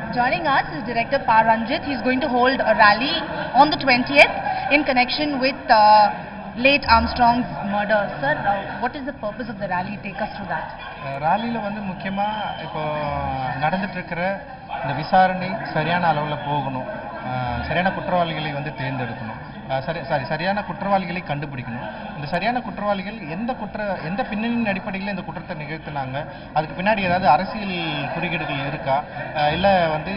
Joining us is Director Paranjit. He's going to hold a rally on the 20th in connection with uh, late Armstrong's murder. Sir, uh, what is the purpose of the rally? Take us through that. ராலியில் வந்து முக்கியமாக இப்போ நடந்துட்டு இருக்கிற இந்த விசாரணை சரியான அளவில் போகணும் அஹ் சரியான குற்றவாளிகளை வந்து தேர்ந்தெடுக்கணும் அஹ் சரி சாரி சரியான குற்றவாளிகளை கண்டுபிடிக்கணும் இந்த சரியான குற்றவாளிகள் எந்த குற்ற எந்த பின்னணியின் அடிப்படையில் இந்த குற்றத்தை நிகழ்த்தினாங்க அதுக்கு பின்னாடி ஏதாவது அரசியல் குறுக்கீடுகள் இருக்கா இல்லை வந்து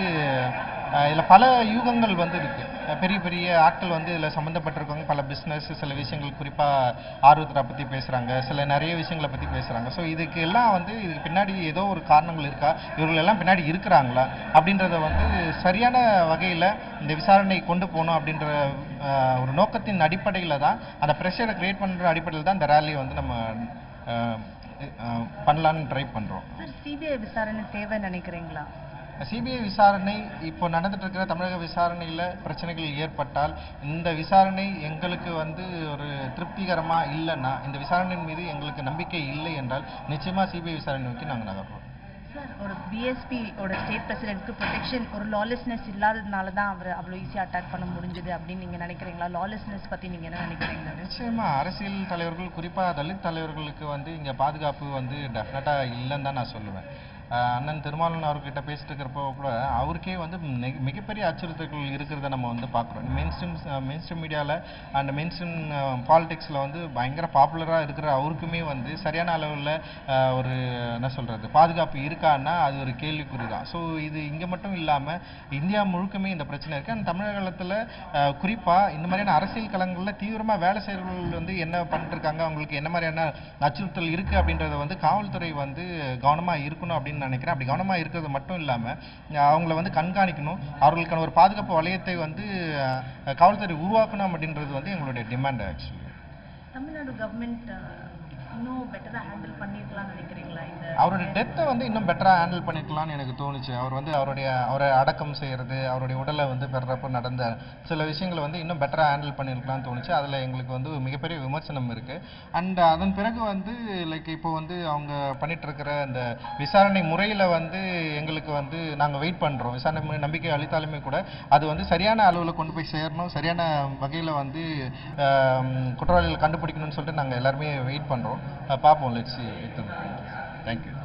இதில் பல யூகங்கள் வந்து இருக்கு அஹ் பெரிய பெரிய ஆட்கள் வந்து இதில் சம்மந்தப்பட்டிருக்கவங்க பல பிஸ்னஸ் சில விஷயங்கள் குறிப்பாக ஆர்வத்தை பற்றி பேசுகிறாங்க சில நிறைய விஷயங்களை பற்றி பேசுகிறாங்க ஸோ இதுக்கு எல்லாம் வந்து இதுக்கு பின்னாடி ஏதோ ஒரு காரணங்கள் இருக்கா இவர்கள் எல்லாம் பின்னாடி இருக்கிறாங்களா அப்படின்றத வந்து சரியான வகையில் இந்த விசாரணை கொண்டு போகணும் அப்படின்ற அஹ், ஒரு நோக்கத்தின் அடிப்படையில் தான் அந்த ப்ரெஷரை கிரியேட் பண்ணுற அடிப்படையில் தான் இந்த ரேலியை வந்து நம்ம அஹ், அஹ், பண்ணலான்னு ட்ரை பண்ணுறோம் சார் சிபிஐ விசாரணை தேவை நினைக்கிறீங்களா சிபிஐ விசாரணை இப்போ நடந்துட்டு இருக்கிற தமிழக விசாரணையில் பிரச்சனைகள் ஏற்பட்டால் இந்த விசாரணை எங்களுக்கு வந்து ஒரு திருப்திகரமா இல்லைன்னா இந்த விசாரணையின் மீது எங்களுக்கு நம்பிக்கை இல்லை என்றால் நிச்சயமா சிபிஐ விசாரணை நோக்கி நாங்கள் நகர்றோம் சார் ஒரு பிஎஸ்பி ஓட ஸ்டேட் பிரசிடென்ட்க்கு ப்ரொடெக்ஷன் ஒரு லாலெஸ்னஸ் இல்லாததுனால தான் அவர் அவ்வளோ ஈஸியாக அட்டாக் பண்ண முடிஞ்சது அப்படின்னு நீங்கள் நினைக்கிறீங்களா லாலெஸ்னஸ் பற்றி நீங்கள் என்ன நினைக்கிறீங்க நிச்சயமா அரசியல் தலைவர்கள் குறிப்பா தலித் தலைவர்களுக்கு வந்து இங்க பாதுகாப்பு வந்து டெஃபினட்டா இல்லைன்னு தான் நான் சொல்லுவேன் ஆஹ் அண்ணன் திருமாவளவன் அவர்கிட்ட பேசிட்டு இருக்கிறப்போ கூட அவருக்கே வந்து மிக- மிகப்பெரிய அச்சுறுத்தல்கள் இருக்கிறத நம்ம வந்து பார்க்குறோம் மெயின் ஸ்ட்ரீம் மெயின் ஸ்ட்ரீம் மீடியாவில் அண்ட் மெயின் ஸ்ட்ரீம் பாலிடிக்ஸில் வந்து பயங்கர பாப்புலராக இருக்கிற அவருக்குமே வந்து சரியான அளவில் ஒரு என்ன சொல்கிறது பாதுகாப்பு இருக்கான்னா அது ஒரு கேள்விக்குறி தான் ஸோ இது இங்கே மட்டும் இல்லாமல் இந்தியா முழுக்கமே இந்த பிரச்சனை இருக்குது அண்ட் தமிழகத்தில் குறிப்பாக இந்த மாதிரியான அரசியல் களங்களில் தீவிரமாக வேலை செய்கிறவர்கள் வந்து என்ன பண்ணிட்டு இருக்காங்க அவங்களுக்கு என்ன மாதிரியான அச்சுறுத்தல் இருக்குது அப்படின்றத வந்து காவல்துறை வந்து கவனமாக இருக்கணும் அப்படின்னு நினைக்கிறேன் அப்படி கவனமாக இருக்கிறது மட்டும் இல்லாமல் அவங்கள வந்து கண்காணிக்கணும் அவர்களுக்கான ஒரு பாதுகாப்பு வளையத்தை வந்து அஹ், காவல்துறை உருவாக்கணும் அப்படின்றது வந்து எங்களுடைய டிமாண்ட் ஆக்சுவலி தமிழ்நாடு கவர்மெண்ட் இன்னும் பெட்டராக ஹேண்டில் பண்ணிருக்கலாம்னு நினைக்கிறீங்களா இந்த அவருடைய டெத்தை வந்து இன்னும் பெட்டராக ஹேண்டில் பண்ணிக்கலாம்னு எனக்கு தோணுச்சு அவர் வந்து அவருடைய அவரை அடக்கம் செய்கிறது அவருடைய உடலை வந்து பெறப்போ நடந்த சில விஷயங்களை வந்து இன்னும் பெட்டராக ஹேண்டில் பண்ணியிருக்கலாம்னு தோணுச்சு அதில் எங்களுக்கு வந்து மிகப்பெரிய விமர்சனம் இருக்குது அண்ட் அதன் பிறகு வந்து லைக் இப்போ வந்து அவங்க பண்ணிட்டு இருக்கிற அந்த விசாரணை முறையில் வந்து எங்களுக்கு வந்து நாங்கள் வெயிட் பண்ணுறோம் விசாரணை முறை நம்பிக்கை அளித்தாலுமே கூட அது வந்து சரியான அளவில் கொண்டு போய் சேரணும் சரியான வகையில் வந்து ஆம், குற்றவாளிகளை கண்டுபிடிக்கணும்னு சொல்லிட்டு நாங்கள் எல்லாருமே வெயிட் பண்ணுறோம் பார்ப்போம் லெட்ஸ் தேங்க்யூ